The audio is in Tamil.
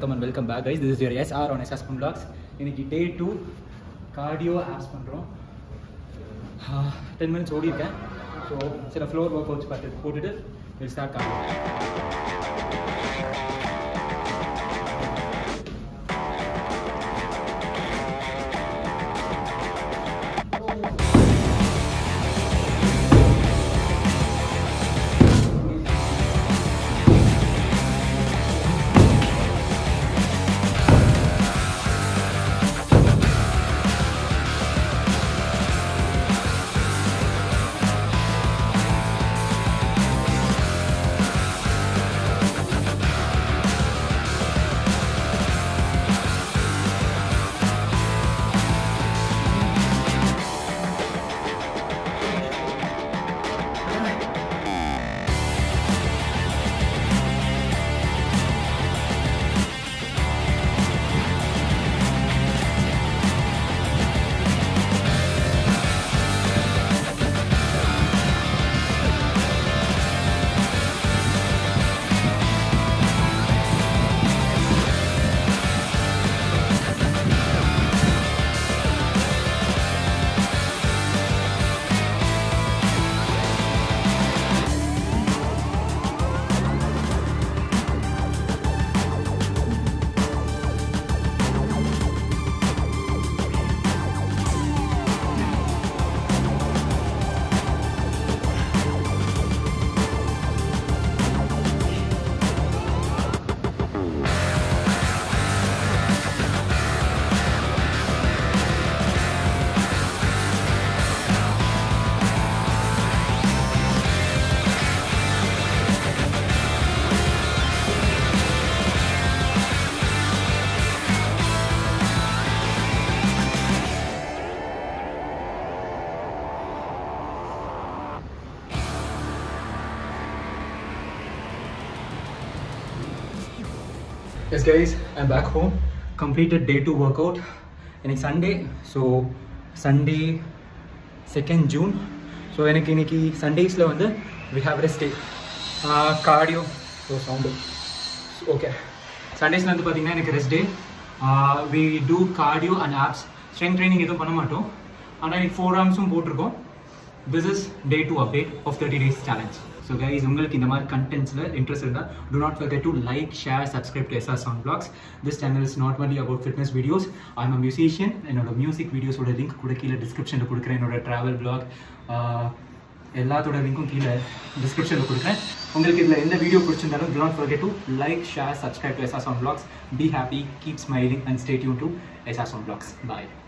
வணக்கம் and welcome back guys this is your S R on SS blogs இன்னைக்கு டே டூ கார்டியோ ஆப்ஸ் பண்ணுறோம் டென் மினிட்ஸ் ஓடிருக்கேன் ஸோ சில ஃப்ளோர் ஒர்க் அவுட்ஸ் பார்த்து போட்டுட்டு will start cardio yes guys I'm back home completed day two workout இன்னைக்கு Sunday so Sunday second June so எனக்கு இன்னைக்கு சண்டேஸில் வந்து we have rest day cardio so sound okay சண்டேஸில் வந்து பார்த்தீங்கன்னா எனக்கு rest day we do cardio and abs strength training எதுவும் பண்ண மாட்டோம் ஆனால் இன்னைக்கு ஃபோர் ஆர்ம்ஸும் போட்டிருக்கோம் this is day two update of thirty days challenge so guys உங்களுக்கு இந்த மாதிரி கண்டென்ட்ஸில் இன்ட்ரெஸ்ட் இருந்தால் do not forget to like share subscribe to SR Sound Vlogs this channel is not only about fitness videos I'm a musician என்னோட மியூசிக் வீடியோஸோட லிங்க் கூட கீழே டிஸ்கிரிப்ஷனில் கொடுக்குறேன் என்னோட ட்ராவல் vlog ஆஹ், எல்லாத்தோட லிங்க்கும் கீழே டிஸ்கிரிப்ஷனில் கொடுக்குறேன் உங்களுக்கு இதில் எந்த வீடியோ பிடிச்சிருந்தாலும் do not forget to like share subscribe to SR Sound Vlogs be happy keep smiling and stay tuned to SR Sound Vlogs bye